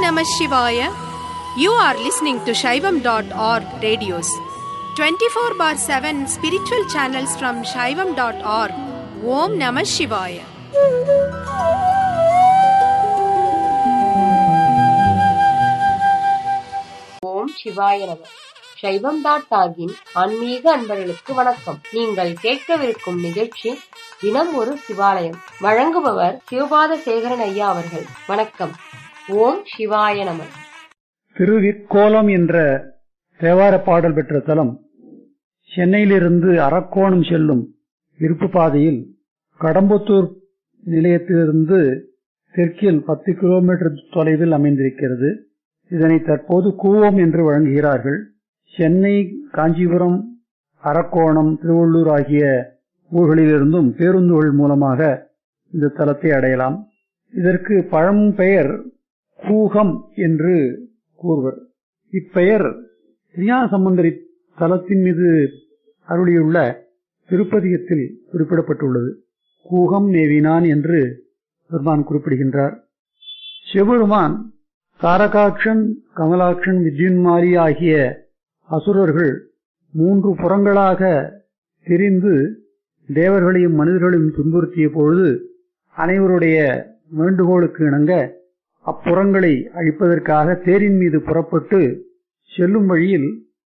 Namah Shivaya. You are listening to Shaivam.org radios. 24 bar 7 spiritual channels from Shaivam.org. Om Namah Shivaya. ஓம் சிவாய நம சைவம் dot டாகின் ஆன்மீக அன்பர்களுக்கு வணக்கம் நீங்கள் கேட்கவிருக்கும் நிகழ்ச்சி தினம் ஒரு சிவாலயம் வழங்குபவர் சிவபாத சேகரன் ஐயா அவர்கள் வணக்கம் ஓம் சிவாய நம திருவிற்கோலம் என்ற தேவார பாடல் பெற்ற தலம் சென்னையிலிருந்து அரக்கோணம் செல்லும் இருப்பு பாதையில் கடம்பத்தூர் நிலையத்திலிருந்து தெற்கில் பத்து கிலோமீட்டர் தொலைவில் அமைந்திருக்கிறது இதனை தற்போது கூவம் என்று வழங்குகிறார்கள் சென்னை காஞ்சிபுரம் அரக்கோணம் திருவள்ளூர் ஆகிய ஊர்களிலிருந்தும் பேருந்துகள் மூலமாக இந்த தலத்தை அடையலாம் இதற்கு பழம் பெயர் கூகம் என்று கூறுவர் இப்பெயர் திருஞான சம்பந்தரி தலத்தின் மீது அருளியுள்ள திருப்பதிகத்தில் குறிப்பிடப்பட்டுள்ளது கூகம் மேவினான் என்று பெருமான் குறிப்பிடுகின்றார் சிவபெருமான் தாரகாட்சன் கமலாட்சன் வித்யுன்மாரி ஆகிய அசுரர்கள் மூன்று புறங்களாக திரிந்து தேவர்களையும் மனிதர்களையும் துன்புறுத்திய பொழுது அனைவருடைய வேண்டுகோளுக்கு இணங்க அப்புறங்களை அழிப்பதற்காக தேரின் மீது புறப்பட்டு செல்லும் வழியில்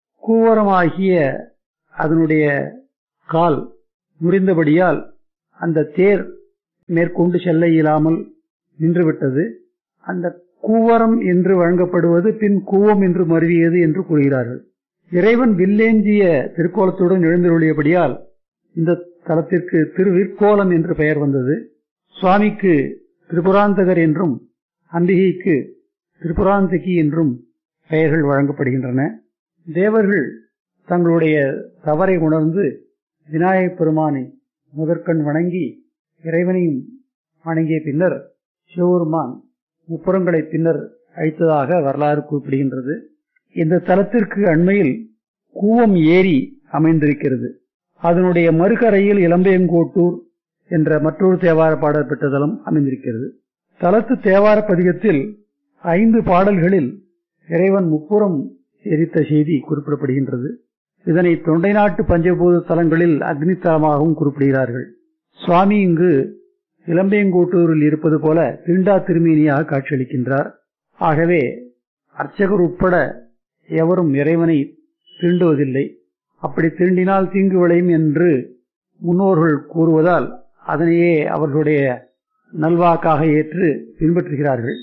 கூவரமாகிய அதனுடைய கால் முறிந்தபடியால் அந்த தேர் மேற்கொண்டு செல்ல இயலாமல் நின்றுவிட்டது அந்த கூவரம் என்று வழங்கப்படுவது பின் கூவம் என்று மருவியது என்று கூறுகிறார்கள் இறைவன் வில்லேந்திய திருக்கோலத்துடன் எழுந்தருளியபடியால் இந்த தலத்திற்கு திருவிற்கோலம் என்று பெயர் வந்தது சுவாமிக்கு திரிபுராந்தகர் என்றும் அம்பிகைக்கு திரிபுராந்தகி என்றும் பெயர்கள் வழங்கப்படுகின்றன தேவர்கள் தங்களுடைய தவறை உணர்ந்து விநாயகப் பெருமானை முதற்கண் வணங்கி இறைவனையும் வணங்கிய பின்னர் சிவபெருமான் முப்புறங்களை பின்னர் அழித்ததாக வரலாறு குறிப்பிடுகின்றது இந்த தலத்திற்கு அண்மையில் கூவம் ஏரி அமைந்திருக்கிறது அதனுடைய மறுகரையில் இளம்பையங்கோட்டூர் என்ற மற்றொரு தேவார பாடல் பெற்ற தலம் அமைந்திருக்கிறது தலத்து தேவார பதிகத்தில் ஐந்து பாடல்களில் இறைவன் முப்புறம் எரித்த செய்தி குறிப்பிடப்படுகின்றது இதனை தொண்டை நாட்டு பஞ்சபூத தலங்களில் அக்னி தலமாகவும் குறிப்பிடுகிறார்கள் சுவாமி இங்கு இளம்பையங்கோட்டூரில் இருப்பது போல திருண்டா திருமேனியாக காட்சியளிக்கின்றார் ஆகவே அர்ச்சகர் உட்பட எவரும் இறைவனை தீண்டுவதில்லை அப்படி தீண்டினால் தீங்கு விளையும் என்று முன்னோர்கள் கூறுவதால் அதனையே அவர்களுடைய நல்வாக்காக ஏற்று பின்பற்றுகிறார்கள்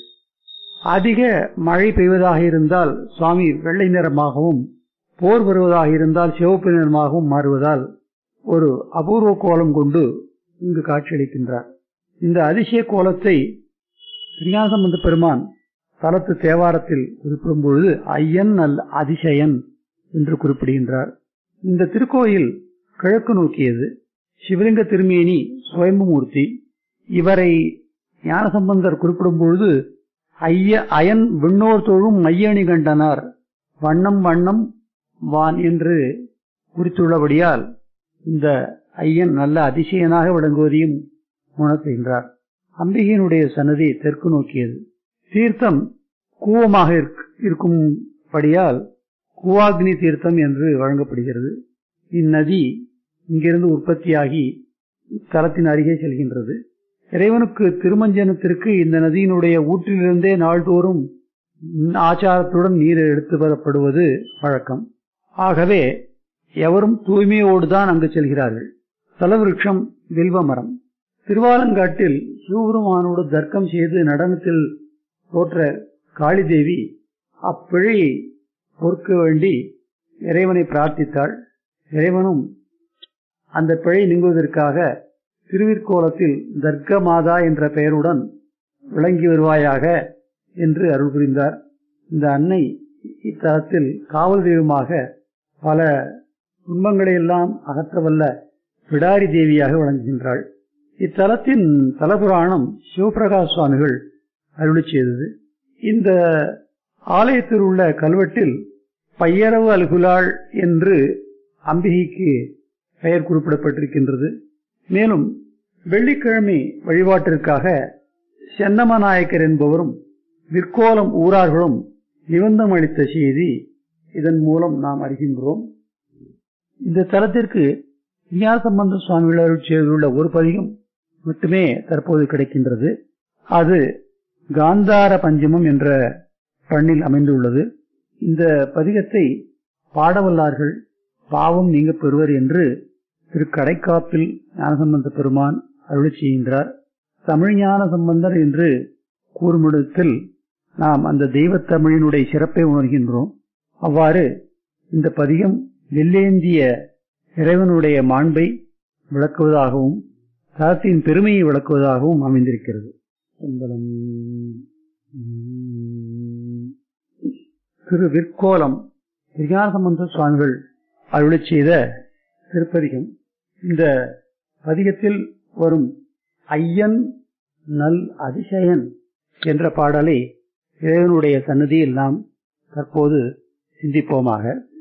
அதிக மழை பெய்வதாக இருந்தால் சுவாமி வெள்ளை நிறமாகவும் போர் வருவதாக இருந்தால் சிவப்பு நிறமாகவும் மாறுவதால் ஒரு அபூர்வ கோலம் கொண்டு இங்கு காட்சியளிக்கின்றார் இந்த அதிசய கோலத்தை ஸ்ரீஞாசம்பந்த பெருமான் தலத்து தேவாரத்தில் குறிப்பிடும் பொழுது ஐயன் நல் அதிசயன் என்று குறிப்பிடுகின்றார் இந்த திருக்கோயில் கிழக்கு நோக்கியது சிவலிங்க திருமேனி சுயம்புமூர்த்தி இவரை ஞானசம்பந்தர் குறிப்பிடும் பொழுது ஐய அயன் விண்ணோர் தொழும் மையணி கண்டனார் வண்ணம் வண்ணம் வான் என்று குறித்துள்ளபடியால் இந்த ஐயன் நல்ல அதிசயனாக விளங்குவதையும் உணர்த்துகின்றார் அம்பிகையினுடைய சன்னதி தெற்கு நோக்கியது தீர்த்தம் கூவமாக இருக்கும்படியால் கூவாக்னி தீர்த்தம் என்று வழங்கப்படுகிறது இந்நதி இங்கிருந்து உற்பத்தியாகி தலத்தின் அருகே செல்கின்றது இறைவனுக்கு திருமஞ்சனத்திற்கு இந்த நதியினுடைய ஊற்றிலிருந்தே நாள்தோறும் ஆச்சாரத்துடன் நீர் எடுத்து வரப்படுவது வழக்கம் ஆகவே எவரும் தூய்மையோடுதான் அங்கு செல்கிறார்கள் தலவிருட்சம் வில்வ மரம் திருவாலங்காட்டில் சிவபெருமானோடு தர்க்கம் செய்து நடனத்தில் தோற்ற காளிதேவி அப்பிழையை பொறுக்க வேண்டி இறைவனை பிரார்த்தித்தாள் இறைவனும் அந்த பிழை நீங்குவதற்காக திருவிற்கோலத்தில் தர்க்க மாதா என்ற பெயருடன் விளங்கி வருவாயாக என்று அருள் புரிந்தார் இந்த அன்னை இத்தலத்தில் காவல் தெய்வமாக பல துன்பங்களை எல்லாம் அகற்றவல்ல பிடாரி தேவியாக விளங்குகின்றாள் இத்தலத்தின் தலபுராணம் சிவபிரகாஷ் சுவாமிகள் அருளி செய்தது இந்த ஆலயத்தில் உள்ள கல்வெட்டில் பையரவு அல்குலாள் என்று அம்பிகைக்கு பெயர் குறிப்பிடப்பட்டிருக்கின்றது மேலும் வெள்ளிக்கிழமை வழிபாட்டிற்காக சென்னமநாயக்கர் என்பவரும் விற்கோலம் ஊரார்களும் நிபந்தம் அளித்த செய்தி இதன் மூலம் நாம் அறிகின்றோம் இந்த தலத்திற்கு விஞ்ஞான சம்பந்த சுவாமிகள் அருள் செய்துள்ள ஒரு பதிகம் மட்டுமே தற்போது கிடைக்கின்றது அது காந்தார பஞ்சமம் என்ற பண்ணில் அமைந்துள்ளது இந்த பதிகத்தை பாடவல்லார்கள் பாவம் நீங்க பெறுவர் என்று திரு கடைக்காப்பில் ஞானசம்பந்த பெருமான் அருளி செய்கின்றார் தமிழ் ஞான சம்பந்தர் என்று கூறுமிடத்தில் நாம் அந்த தெய்வத் தமிழினுடைய சிறப்பை உணர்கின்றோம் அவ்வாறு இந்த பதிகம் வெள்ளேந்திய இறைவனுடைய மாண்பை விளக்குவதாகவும் தலத்தின் பெருமையை விளக்குவதாகவும் அமைந்திருக்கிறது என்பதன் திரு விற்கோலம் விஞ்ஞானசம்பந்த சுவாமிகள் அருளி செய்த திருப்பதிகம் இந்த பதிகத்தில் வரும் ஐயன் நல் அதிசயன் என்ற பாடலை இறைவனுடைய சன்னதியில் நாம் தற்போது சிந்திப்போமாக